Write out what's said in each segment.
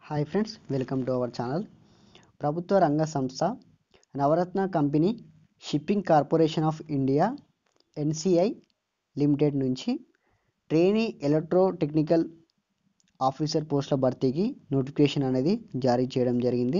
hi friends welcome to our channel ప్రభుత్వ రంగ సంస్థ Navratna company shipping corporation of India NCI limited నుంచి trainee electrotechnical officer పోస్టుల భర్తీకి నోటిఫికేషన్ అనేది జారీ చేయడం జరిగింది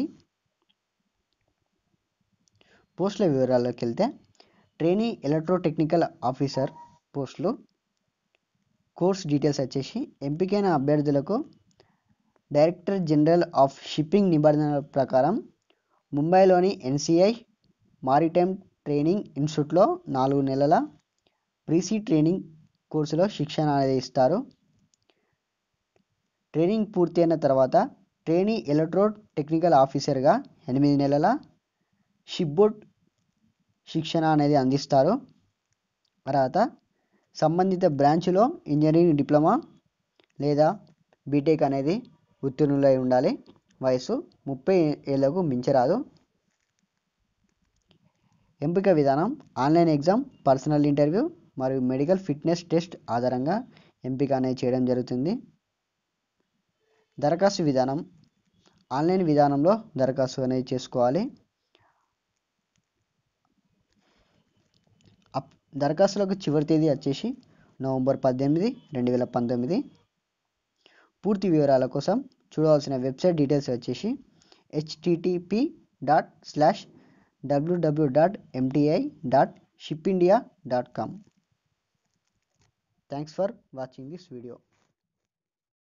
పోస్టుల వివరాల్లోకి వెళ్తే ట్రైనీ ఎలక్ట్రో టెక్నికల్ ఆఫీసర్ పోస్టులు కోర్స్ డీటెయిల్స్ వచ్చేసి ఎంపికైన అభ్యర్థులకు డైరెక్టర్ జనరల్ ఆఫ్ షిప్పింగ్ నిబంధనల ప్రకారం ముంబైలోని ఎన్సిఐ మారిటైమ్ ట్రైనింగ్ ఇన్స్టిట్యూట్లో నాలుగు నెలల ప్రీసీ ట్రైనింగ్ కోర్సులో శిక్షణ అనేది ఇస్తారు ట్రైనింగ్ పూర్తయిన తర్వాత ట్రైనీ ఎలక్ట్రో టెక్నికల్ ఆఫీసర్గా ఎనిమిది నెలల షిప్బోర్డ్ శిక్షణ అనేది అందిస్తారు తర్వాత సంబంధిత బ్రాంచ్లో ఇంజనీరింగ్ డిప్లొమా లేదా బీటెక్ అనేది ఉత్తీర్ణులై ఉండాలి వయసు ముప్పై ఏళ్లకు మించరాదు ఎంపిక విధానం ఆన్లైన్ ఎగ్జామ్ పర్సనల్ ఇంటర్వ్యూ మరియు మెడికల్ ఫిట్నెస్ టెస్ట్ ఆధారంగా ఎంపిక అనేది చేయడం జరుగుతుంది దరఖాస్తు విధానం ఆన్లైన్ విధానంలో దరఖాస్తు అనేది చేసుకోవాలి అప్ దరఖాస్తులకు చివరి తేదీ వచ్చేసి నవంబర్ పద్దెనిమిది రెండు వేల పంతొమ్మిది పూర్తి వివరాల కోసం చూడవలసిన వెబ్సైట్ డీటెయిల్స్ వచ్చేసి HTTP dot slash WWW dot MTI dot ship India dot com thanks for watching this video